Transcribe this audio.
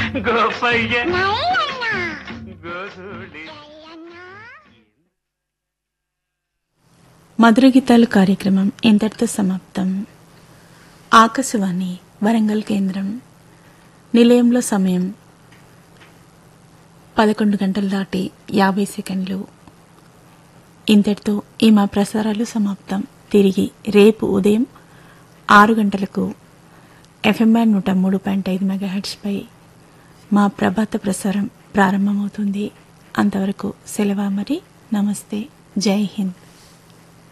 గోపయ్య నాయనా గోధుడి జయన్నా మధుర గీతాలు కార్యక్రమం ఇంతటితో సమాప్తం ఆకాశవాణి వరంగల్ కేంద్రం నిలయంలో సమయం పదకొండు గంటలు దాటి యాభై సెకండ్లు ఇంతటితో ఈ మా ప్రసారాలు సమాప్తం తిరిగి రేపు ఉదయం ఆరు గంటలకు ఎఫ్ఎం బ్యాండ్ నూట మూడు పాయింట్ ఐదు మెగాహెడ్స్పై మా ప్రభాత ప్రసారం ప్రారంభమవుతుంది అంతవరకు సెలవు మరి నమస్తే జై హింద్